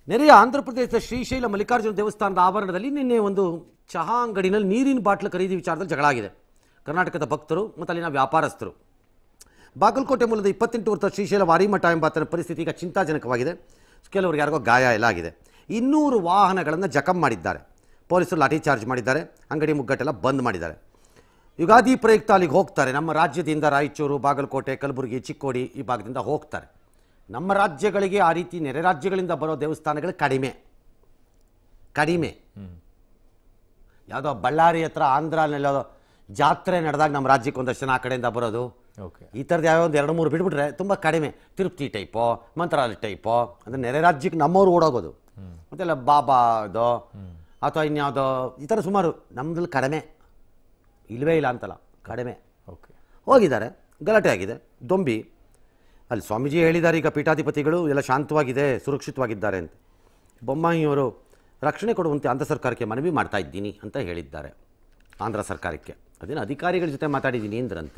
ನೆರೆಯ ಆಂಧ್ರ ಪ್ರದೇಶದ ಶ್ರೀಶೈಲ ಮಲ್ಲಿಕಾರ್ಜುನ ದೇವಸ್ಥಾನದ ಆವರಣದಲ್ಲಿ ನಿನ್ನೆ ಒಂದು ಚಹಾ ಅಂಗಡಿನಲ್ಲಿ ನೀರಿನ ಬಾಟ್ಲು ಖರೀದಿ ವಿಚಾರದಲ್ಲಿ ಜಗಳ ಆಗಿದೆ ಕರ್ನಾಟಕದ ಭಕ್ತರು ಮತ್ತು ಅಲ್ಲಿನ ವ್ಯಾಪಾರಸ್ಥರು ಬಾಗಲಕೋಟೆ ಮೂಲದ ಇಪ್ಪತ್ತೆಂಟು ವರ್ಷ ಶ್ರೀಶೈಲ ವಾರಿಮಠ ಎಂಬಾತನ ಪರಿಸ್ಥಿತಿ ಈಗ ಚಿಂತಾಜನಕವಾಗಿದೆ ಕೆಲವರಿಗೆ ಯಾರಿಗೋ ಗಾಯ ಎಲ್ಲ ಆಗಿದೆ ಇನ್ನೂರು ವಾಹನಗಳನ್ನು ಜಖಂ ಮಾಡಿದ್ದಾರೆ ಪೊಲೀಸರು ಲಾಠಿ ಚಾರ್ಜ್ ಮಾಡಿದ್ದಾರೆ ಅಂಗಡಿ ಮುಗ್ಗಟ್ಟೆಲ್ಲ ಬಂದ್ ಮಾಡಿದ್ದಾರೆ ಯುಗಾದಿ ಪ್ರಯುಕ್ತ ಅಲ್ಲಿಗೆ ಹೋಗ್ತಾರೆ ನಮ್ಮ ರಾಜ್ಯದಿಂದ ರಾಯಚೂರು ಬಾಗಲಕೋಟೆ ಕಲಬುರಗಿ ಚಿಕ್ಕೋಡಿ ಈ ಭಾಗದಿಂದ ಹೋಗ್ತಾರೆ ನಮ್ಮ ರಾಜ್ಯಗಳಿಗೆ ಆ ರೀತಿ ನೆರೆ ರಾಜ್ಯಗಳಿಂದ ಬರೋ ದೇವಸ್ಥಾನಗಳು ಕಡಿಮೆ ಕಡಿಮೆ ಯಾವುದೋ ಬಳ್ಳಾರಿ ಹತ್ರ ಆಂಧ್ರನೆಲ್ಲೋ ಜಾತ್ರೆ ನಡೆದಾಗ ನಮ್ಮ ರಾಜ್ಯಕ್ಕೆ ಒಂದಷ್ಟು ಜನ ಆ ಕಡೆಯಿಂದ ಬರೋದು ಓಕೆ ಈ ಥರದ್ದು ಯಾವ್ಯಾವ ಒಂದು ಎರಡು ಮೂರು ಬಿಟ್ಬಿಟ್ರೆ ತುಂಬ ಕಡಿಮೆ ತಿರುಪತಿ ಟೈಪೋ ಮಂತ್ರಾಲಯ ಟೈಪೋ ಅಂದರೆ ನೆರೆ ರಾಜ್ಯಕ್ಕೆ ನಮ್ಮವ್ರು ಓಡೋಗೋದು ಮತ್ತೆಲ್ಲ ಬಾಬಾ ಅದು ಅಥವಾ ಇನ್ಯಾವುದೋ ಈ ಥರ ಸುಮಾರು ನಮ್ಮದ್ರಲ್ಲಿ ಕಡಿಮೆ ಇಲ್ಲವೇ ಇಲ್ಲ ಅಂತಲ್ಲ ಕಡಿಮೆ ಓಕೆ ಹೋಗಿದ್ದಾರೆ ಗಲಾಟೆ ಆಗಿದೆ ದೊಂಬಿ ಅಲ್ಲಿ ಸ್ವಾಮೀಜಿ ಹೇಳಿದ್ದಾರೆ ಈಗ ಪೀಠಾಧಿಪತಿಗಳು ಎಲ್ಲ ಶಾಂತವಾಗಿದೆ ಸುರಕ್ಷಿತವಾಗಿದ್ದಾರೆ ಅಂತ ಬೊಮ್ಮಾಯಿಯವರು ರಕ್ಷಣೆ ಕೊಡುವಂತೆ ಆಂಧ್ರ ಸರ್ಕಾರಕ್ಕೆ ಮನವಿ ಮಾಡ್ತಾ ಇದ್ದೀನಿ ಅಂತ ಹೇಳಿದ್ದಾರೆ ಆಂಧ್ರ ಸರ್ಕಾರಕ್ಕೆ ಅದೇನು ಅಧಿಕಾರಿಗಳ ಜೊತೆ ಮಾತಾಡಿದ್ದೀನಿ ಅಂದ್ರಂತೆ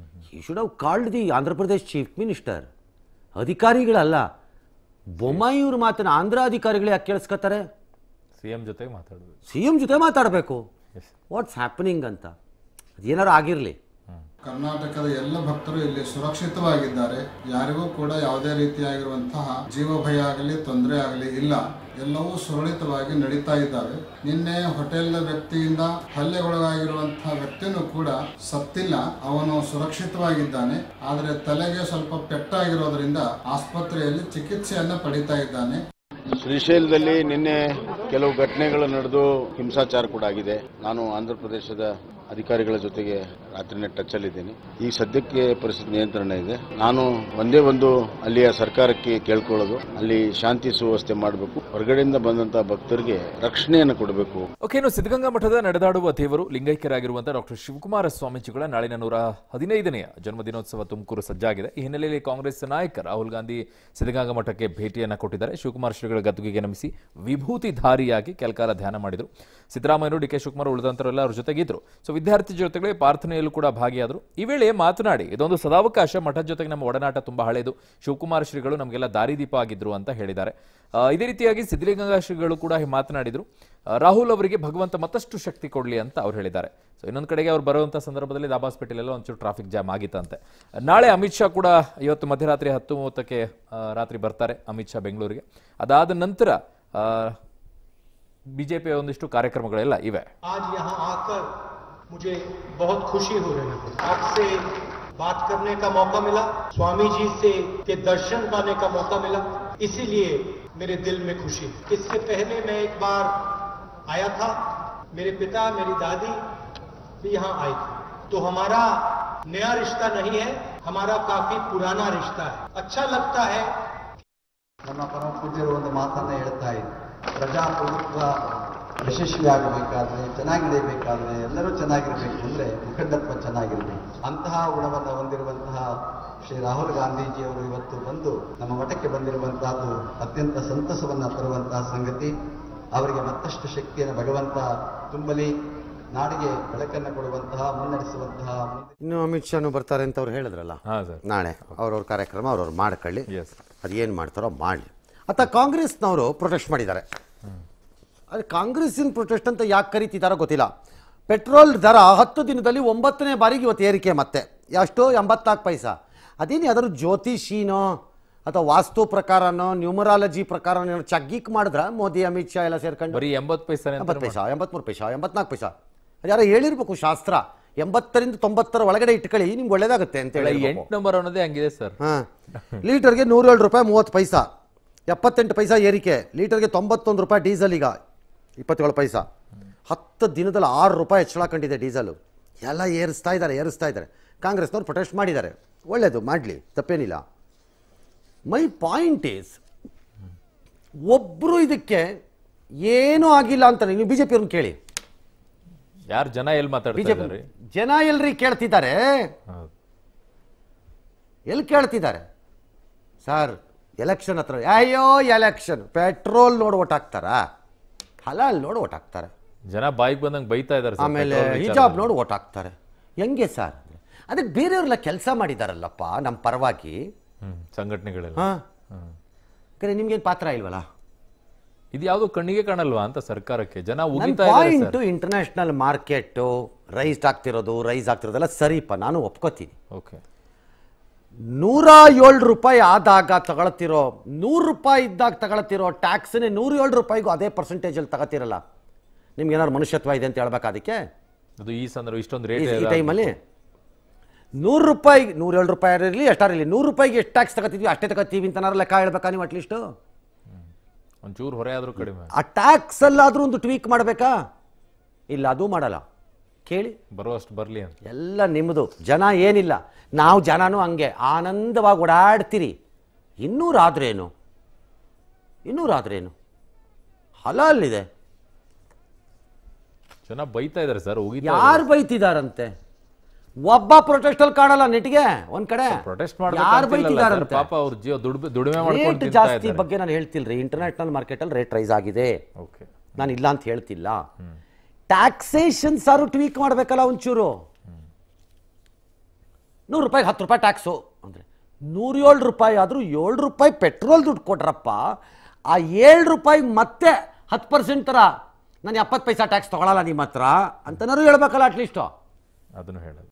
ಈ should have called the Andhra Pradesh chief minister ಅಧಿಕಾರಿಗಳಲ್ಲ ಬೊಮ್ಮಾಯಿಯವ್ರ ಮಾತನ್ನ ಆಂಧ್ರ ಅಧಿಕಾರಿಗಳು ಯಾಕೆ ಕೇಳಿಸ್ಕೊತಾರೆ ಸಿ ಎಂ ಜೊತೆಗೆ ಮಾತಾಡಬೇಕು ಸಿ ಎಂ ಜೊತೆ ಮಾತಾಡಬೇಕು ಎಸ್ ವಾಟ್ಸ್ ಹ್ಯಾಪನಿಂಗ್ ಅಂತ ಅದೇನಾರು ಆಗಿರಲಿ ಕರ್ನಾಟಕದ ಎಲ್ಲ ಭಕ್ತರು ಇಲ್ಲಿ ಸುರಕ್ಷಿತವಾಗಿದ್ದಾರೆ ಯಾರಿಗೂ ಕೂಡ ಯಾವುದೇ ರೀತಿಯಾಗಿರುವಂತಹ ಜೀವ ಭಯ ಆಗಲಿ ತೊಂದರೆ ಆಗಲಿ ಇಲ್ಲ ಎಲ್ಲವೂ ಸುರಳಿತವಾಗಿ ನಡೀತಾ ಇದ್ದಾವೆ ನಿನ್ನೆ ಹೋಟೆಲ್ ವ್ಯಕ್ತಿಯಿಂದ ಹಲ್ಲೆಗೊಳಗಾಗಿರುವಂತಹ ವ್ಯಕ್ತಿನೂ ಕೂಡ ಸತ್ತಿಲ್ಲ ಅವನು ಸುರಕ್ಷಿತವಾಗಿದ್ದಾನೆ ಆದರೆ ತಲೆಗೆ ಸ್ವಲ್ಪ ಪೆಟ್ಟಾಗಿರೋದ್ರಿಂದ ಆಸ್ಪತ್ರೆಯಲ್ಲಿ ಚಿಕಿತ್ಸೆಯನ್ನ ಪಡಿತಾ ಇದ್ದಾನೆ ಶ್ರೀಶೈಲದಲ್ಲಿ ನಿನ್ನೆ ಕೆಲವು ಘಟನೆಗಳು ನಡೆದು ಹಿಂಸಾಚಾರ ಕೂಡ ಆಗಿದೆ ನಾನು ಆಂಧ್ರ ಪ್ರದೇಶದ ಅಧಿಕಾರಿಗಳ ಜೊತೆಗೆ ರಾತ್ರಿನೇ ಟಚ್ಚಲ್ಲಿದ್ದೀನಿ ಈಗ ಸದ್ಯಕ್ಕೆ ಪರಿಸ್ಥಿತಿ ನಿಯಂತ್ರಣ ಇದೆ ನಾನು ಒಂದೇ ಒಂದು ಅಲ್ಲಿಯ ಸರ್ಕಾರಕ್ಕೆ ಕೇಳ್ಕೊಳ್ಳೋದು ಅಲ್ಲಿ ಶಾಂತಿ ಸುವ್ಯವಸ್ಥೆ ಮಾಡಬೇಕು ಹೊರಗಡೆಯಿಂದ ಬಂದಂಥ ಭಕ್ತರಿಗೆ ರಕ್ಷಣೆಯನ್ನು ಕೊಡಬೇಕು ಓಕೆ ಇನ್ನು ಸಿದ್ಧಗಂಗಾ ಮಠದ ನಡೆದಾಡುವ ದೇವರು ಲಿಂಗೈಕ್ಯರಾಗಿರುವಂತಹ ಡಾಕ್ಟರ್ ಶಿವಕುಮಾರ ಸ್ವಾಮೀಜಿಗಳ ನಾಳಿನ ನೂರ ಹದಿನೈದನೆಯ ಜನ್ಮದಿನೋತ್ಸವ ತುಮಕೂರು ಸಜ್ಜಾಗಿದೆ ಈ ಹಿನ್ನೆಲೆಯಲ್ಲಿ ಕಾಂಗ್ರೆಸ್ ನಾಯಕ ರಾಹುಲ್ ಗಾಂಧಿ ಸಿದ್ಧಗಂಗಾ ಮಠಕ್ಕೆ ಭೇಟಿಯನ್ನು ಕೊಟ್ಟಿದ್ದಾರೆ ಶಿವಕುಮಾರ ಶ್ರೀಗಳ ಗದ್ದುಗೆಗೆ ನಮಿಸಿ ವಿಭೂತಿಧಾರಿಯಾಗಿ ಕೆಲಕಾಲ ಧ್ಯಾನ ಮಾಡಿದರು ಸಿದ್ದರಾಮಯ್ಯರು ಡಿ ಕೆ ಶಿವಕುಮಾರ್ ಉಳಿದಂತರೆಲ್ಲ ಅವ್ರ ಜೊತೆಗಿದ್ರು ಸೊ ವಿದ್ಯಾರ್ಥಿ ಜೊತೆಗಳೇ ಪ್ರಾರ್ಥನೆಯಲ್ಲೂ ಕೂಡ ಭಾಗಿಯಾದರು ಈ ವೇಳೆ ಮಾತನಾಡಿ ಇದೊಂದು ಸದಾವಕಾಶ ಮಠದ ಜೊತೆಗೆ ನಮ್ಮ ಒಡನಾಟ ತುಂಬಾ ಹಳೆಯದು ಶಿವಕುಮಾರ ಶ್ರೀಗಳು ನಮಗೆಲ್ಲ ದಾರಿದೀಪ ಆಗಿದ್ರು ಅಂತ ಹೇಳಿದ್ದಾರೆ ಆ, ಇದೇ ರೀತಿಯಾಗಿ ಸಿದ್ಧಲಿಂಗ ಶ್ರೀಗಳು ಕೂಡ ಮಾತನಾಡಿದರು ಆ, ರಾಹುಲ್ ಅವರಿಗೆ ಭಗವಂತ ಮತ್ತಷ್ಟು ಶಕ್ತಿ ಕೊಡಲಿ ಅಂತ ಅವ್ರು ಹೇಳಿದ್ದಾರೆ ಸೊ ಇನ್ನೊಂದು ಕಡೆಗೆ ಅವ್ರು ಬರುವಂಥ ಸಂದರ್ಭದಲ್ಲಿ ದಾಬಾಸ್ಪೇಟೆಲೆಲ್ಲ ಒಂಚೂರು ಟ್ರಾಫಿಕ್ ಜಾಮ್ ಆಗಿತ್ತಂತೆ ನಾಳೆ ಅಮಿತ್ ಶಾ ಕೂಡ ಇವತ್ತು ಮಧ್ಯರಾತ್ರಿ ಹತ್ತು ಮೂವತ್ತಕ್ಕೆ ಆ, ರಾತ್ರಿ ಬರ್ತಾರೆ ಅಮಿತ್ ಶಾ ಬೆಂಗಳೂರಿಗೆ ಅದಾದ ನಂತರ ಬಿಜೆಪಿಯ ಒಂದಿಷ್ಟು ಕಾರ್ಯಕ್ರಮಗಳೆಲ್ಲ ಇವೆ आज यहाँ आकर मुझे बहुत खुशी हो रही है आपसे बात करने का मौका मिला स्वामी जी से के दर्शन पाने का मौका मिला इसीलिए मेरे दिल में खुशी है। इससे पहले मैं एक बार आया था मेरे पिता मेरी दादी भी यहाँ आई थी तो हमारा नया रिश्ता नहीं है हमारा काफी पुराना रिश्ता है अच्छा लगता है ನಮ್ಮ ಪರಮ ಪೂಜ್ಯರು ಒಂದು ಮಾತನ್ನ ಹೇಳ್ತಾ ಇದ್ರು ಪ್ರಜಾಪ್ರಭುತ್ವ ಯಶಸ್ವಿಯಾಗಬೇಕಾದ್ರೆ ಚೆನ್ನಾಗಿ ನಡೆಯಬೇಕಾದ್ರೆ ಎಲ್ಲರೂ ಚೆನ್ನಾಗಿರ್ಬೇಕು ಅಂದ್ರೆ ಮುಖಂಡತ್ವ ಚೆನ್ನಾಗಿರ್ಬೇಕು ಅಂತಹ ಗುಣವನ್ನು ಹೊಂದಿರುವಂತಹ ಶ್ರೀ ರಾಹುಲ್ ಗಾಂಧೀಜಿಯವರು ಇವತ್ತು ಬಂದು ನಮ್ಮ ಮಠಕ್ಕೆ ಬಂದಿರುವಂತಹದ್ದು ಅತ್ಯಂತ ಸಂತಸವನ್ನ ತರುವಂತಹ ಸಂಗತಿ ಅವರಿಗೆ ಮತ್ತಷ್ಟು ಶಕ್ತಿಯನ್ನು ಭಗವಂತ ತುಂಬಲಿ ನಾಡಿಗೆ ಬೆಳಕನ್ನು ಕೊಡುವಂತಹ ಮುನ್ನಡೆಸುವಂತಹ ಮುಂದೆ ಇನ್ನು ಅಮಿತ್ ಶಾನು ಬರ್ತಾರೆ ಅಂತ ಅವ್ರು ಹೇಳಿದ್ರಲ್ಲ ಹಾ ಸರ್ ನಾಳೆ ಅವ್ರವ್ರ ಕಾರ್ಯಕ್ರಮ ಅವ್ರವ್ರು ಮಾಡ್ಕೊಳ್ಳಿ ಎಸ್ ಅದೇನು ಮಾಡ್ತಾರೋ ಮಾಡಲಿ ಅತ್ತ ಕಾಂಗ್ರೆಸ್ನವರು ಪ್ರೊಟೆಸ್ಟ್ ಮಾಡಿದ್ದಾರೆ ಅದು ಕಾಂಗ್ರೆಸ್ಸಿನ ಪ್ರೊಟೆಸ್ಟ್ ಅಂತ ಯಾಕೆ ಕರಿತಿದ್ದಾರೋ ಗೊತ್ತಿಲ್ಲ ಪೆಟ್ರೋಲ್ ದರ ಹತ್ತು ದಿನದಲ್ಲಿ ಒಂಬತ್ತನೇ ಬಾರಿಗೆ ಇವತ್ತು ಏರಿಕೆ ಮತ್ತೆ ಎಷ್ಟು ಎಂಬತ್ನಾಲ್ಕು ಪೈಸಾ ಅದೇನು ಯಾವ್ದಾದ್ರು ಜ್ಯೋತಿಷಿನೋ ಅಥವಾ ವಾಸ್ತು ಪ್ರಕಾರನೋ ನ್ಯೂಮರಾಲಜಿ ಪ್ರಕಾರನೋ ಚಗ್ಗಿಕ್ ಮಾಡಿದ್ರ ಮೋದಿ ಅಮಿತ್ ಶಾ ಎಲ್ಲ ಸೇರ್ಕೊಂಡು ಬರೀ ಎಂಬತ್ತು ಪೈಸೆ ಎಂಬತ್ತು ಪೈಸಾ ಎಂಬತ್ಮೂರು ಪೈಸಾ ಎಂಬತ್ನಾಲ್ಕು ಪೈಸಾ ಅದು ಯಾರೋ ಹೇಳಿರ್ಬೇಕು ಶಾಸ್ತ್ರ ಎಂಬತ್ತರಿಂದ ತೊಂಬತ್ತರ ಒಳಗಡೆ ಇಟ್ಕೊಳ್ಳಿ ನಿಮ್ಗೆ ಒಳ್ಳೇದಾಗುತ್ತೆ ಅಂತ ಹೇಳಿ ಎಂಟು ನಂಬರ್ ಅನ್ನೋದೇ ಹಂಗಿದೆ ಸರ್ ಹಾಂ ಲೀಟರ್ಗೆ ನೂರೇಳು ರೂಪಾಯಿ ಮೂವತ್ತು ಪೈಸಾ ಎಪ್ಪತ್ತೆಂಟು ಪೈಸಾ ಏರಿಕೆ ಲೀಟರ್ಗೆ ತೊಂಬತ್ತೊಂದು ರೂಪಾಯಿ ಡೀಸೆಲ್ ಈಗ ಇಪ್ಪತ್ತೇಳು ಪೈಸಾ ಹತ್ತು ದಿನದಲ್ಲಿ ಆರು ರೂಪಾಯಿ ಹೆಚ್ಚಳ ಕಂಡಿದೆ ಡೀಸೆಲು ಎಲ್ಲ ಏರಿಸ್ತಾ ಇದ್ದಾರೆ ಏರಿಸ್ತಾ ಇದ್ದಾರೆ ಕಾಂಗ್ರೆಸ್ನವ್ರು ಪ್ರೊಟೆಸ್ಟ್ ಮಾಡಿದ್ದಾರೆ ಒಳ್ಳೆಯದು ಮಾಡಲಿ ತಪ್ಪೇನಿಲ್ಲ ಮೈ ಪಾಯಿಂಟ್ ಈಸ್ ಒಬ್ಬರು ಇದಕ್ಕೆ ಏನೂ ಆಗಿಲ್ಲ ಅಂತಾರೆ ನೀವು ಬಿ ಜೆ ಪಿಯವ್ರನ್ನ ಕೇಳಿ ಯಾರು ಜನ ಎಲ್ಲಿ ಮಾತಾಡ್ತಾ ಬಿಜೆಪಿ ಇದ್ದಾರೆ ಜನ ಎಲ್ರಿ ಕೇಳ್ತಿದ್ದಾರೆ ಎಲ್ಲಿ ಕೇಳ್ತಿದ್ದಾರೆ ಸರ್ ಎಲೆಕ್ಷನ್ ಹತ್ರ ಅಯ್ಯೋ ಎಲೆಕ್ಷನ್ ಪೆಟ್ರೋಲ್ ನೋಡಿ ಓಟ್ ಹಾಕ್ತಾರಾ ಹಲಾಲ್ ನೋಡಿ ಓಟ್ ಹಾಕ್ತಾರೆ ಜನ ಬಾಯಿಗೆ ಬಂದಂಗೆ ಬೈತಾ ಇದ್ದಾರೆ ಸರ್ ಆಮೇಲೆ petrol ವಿಚಾರದಲ್ಲಿ. ಹಿಜಾಬ್ ನೋಡಿ ಓಟ್ ಹಾಕ್ತಾರೆ ಹೆಂಗೆ ಸರ್ ಅದಕ್ಕೆ ಬೇರೆಯವ್ರೆಲ್ಲ ಕೆಲಸ ಮಾಡಿದಾರಲ್ಲಪ್ಪ ನಮ್ಮ ಪರವಾಗಿ ಹ್ಮ್ ಸಂಘಟನೆಗಳೆಲ್ಲ ಹಾಂ ಕರೆ ನಿಮ್ಗೇನು ಪಾತ್ರ ಇಲ್ವಲ್ಲ ಇದು ಯಾವುದು ಕಣ್ಣಿಗೆ ಕಾಣಲ್ವಾ ಅಂತ ಸರ್ಕಾರಕ್ಕೆ ಜನ ನನ್ನ ಉಗಿತಾ ಇದ್ದಾರೆ point sir international market rise ಆಗ್ತಿರೋದು ರೈಸ್ ಆಗ್ತಿರೋದೆಲ್ಲ ಸರಿಪ ನಾನು ಒಪ್ಕೋತೀನಿ ಓಕೆ ನೂರ ಏಳು ರೂಪಾಯಿ ಆದಾಗ ತಗೊಳ್ತಿರೋ ನೂರು ರೂಪಾಯಿ ಇದ್ದಾಗ ತಗೊಳ್ತಿರೋ ಟ್ಯಾಕ್ಸನ್ನೇ ನೂರ ಏಳು ರೂಪಾಯಿಗೂ ಅದೇ ಪರ್ಸೆಂಟೇಜಲ್ಲಿ ತಗೋತಿರಲ್ಲ ನಿಮ್ಗೆ ಏನಾದ್ರು ಮನುಷ್ಯತ್ವ ಇದೆ ಅಂತ ಹೇಳ್ಬೇಕಾ ಅದಕ್ಕೆ ಅದು ಈ ಸಂದರ್ಭ ಇಷ್ಟೊಂದು ಈ- ರೇಟ್ ಈ ಟೈಮಲ್ಲಿ ನೂರು ರೂಪಾಯಿ ನೂರೇಳು ರೂಪಾಯಿ ಇರಲಿ ಎಷ್ಟಾರು ಇರಲಿ ನೂರು ರೂಪಾಯಿಗೆ ಎಷ್ಟು ಟ್ಯಾಕ್ಸ್ ತಗೋತಿದ್ವಿ ಅಷ್ಟೇ ತಗೋತೀವಿ ಅಂತ ಲೆಕ್ಕ ಹೇಳ್ಬೇಕಾ ನೀವು ಅಟ್ಲೀಸ್ಟು ಒಂಚೂರು ಹೊರೆ ಆದ್ರೂ ಕಡಿಮೆ ಆ ಟ್ಯಾಕ್ಸಲ್ಲಾದರೂ ಒಂದು ಟ್ವೀಕ್ ಮಾಡಬೇಕಾ ಇಲ್ಲ ಅದೂ ಮಾಡಲ್ಲ ಕೇಳಿ ಬರುವಷ್ಟು ಬರ್ಲಿ ಅಂತ ಎಲ್ಲ ನಿಮ್ಮದು ಜನ ಏನಿಲ್ಲ ನಾವು ಜನನೂ ಹಂಗೆ ಆನಂದವಾಗಿ ಓಡಾಡ್ತೀರಿ ಇನ್ನೂರಾದ್ರೇನು ಇನ್ನೂರಾದ್ರೇನು ಹಲಾಲಿದೆ ಜನ ಬೈತಾ ಇದಾರೆ ಸರ್ ಉಗಿತಾ ಯಾರು ಬೈತಿದಾರಂತೆ ಒಬ್ಬ ಪ್ರೊಟೆಸ್ಟಲ್ಲಿ ಕಾಣಲ್ಲ ನೆಟ್ಗೆ ಒಂದ್ ಕಡೆ ಪ್ರೊಟೆಸ್ಟ್ ಯಾರು ಮಾಡ್ಬೇಕು ಬೈತಿದಾರಂತೆ ಪಾಪ ಅವ್ರ ಜೀವ ದುಡ್ಮೆ ದುಡಿಮೆ ಮಾಡ್ಕೊಂಡು ರೇಟ್ ತಿಂತಾ ಜಾಸ್ತಿ ಇದ್ದಾರೆ ಬಗ್ಗೆ ನಾನು ಹೇಳ್ತಿಲ್ರಿ ಇಂಟರ್ನ್ಯಾಷನಲ್ ಮಾರ್ಕೆಟಲ್ಲಿ ರೇಟ್ ರೈಸ್ ಆಗಿದೆ ಓಕೆ ನಾನು ಇಲ್ಲ ಅಂತ ಹೇಳ್ತಿಲ್ಲ ಟ್ಯಾಕ್ಸೇಷನ್ ಸಾರು ಟ್ವೀಕ್ ಮಾಡಬೇಕಲ್ಲ ಒಂಚೂರು ನೂರು ರೂಪಾಯಿಗೆ ಹತ್ತು ರೂಪಾಯಿ ಟ್ಯಾಕ್ಸು ಅಂದರೆ ನೂರೇಳು ರೂಪಾಯಿ ಆದರೂ ಏಳು ರೂಪಾಯಿ ಪೆಟ್ರೋಲ್ ದುಡ್ಡು ಕೊಟ್ರಪ್ಪ ಆ ಏಳು ರೂಪಾಯಿ ಮತ್ತೆ ಹತ್ತು ಪರ್ಸೆಂಟ್ ಥರ ನಾನು ಎಪ್ಪತ್ತು ಪೈಸಾ ಟ್ಯಾಕ್ಸ್ ತೊಗೊಳಲ್ಲ ನಿಮ್ಮ ಹತ್ರ ಅಂತನಾರು ಹೇಳ್ಬೇಕಲ್ಲ ಅಟ್ಲೀಸ್ಟು ಅದನ್ನು ಹೇಳಲ್ಲ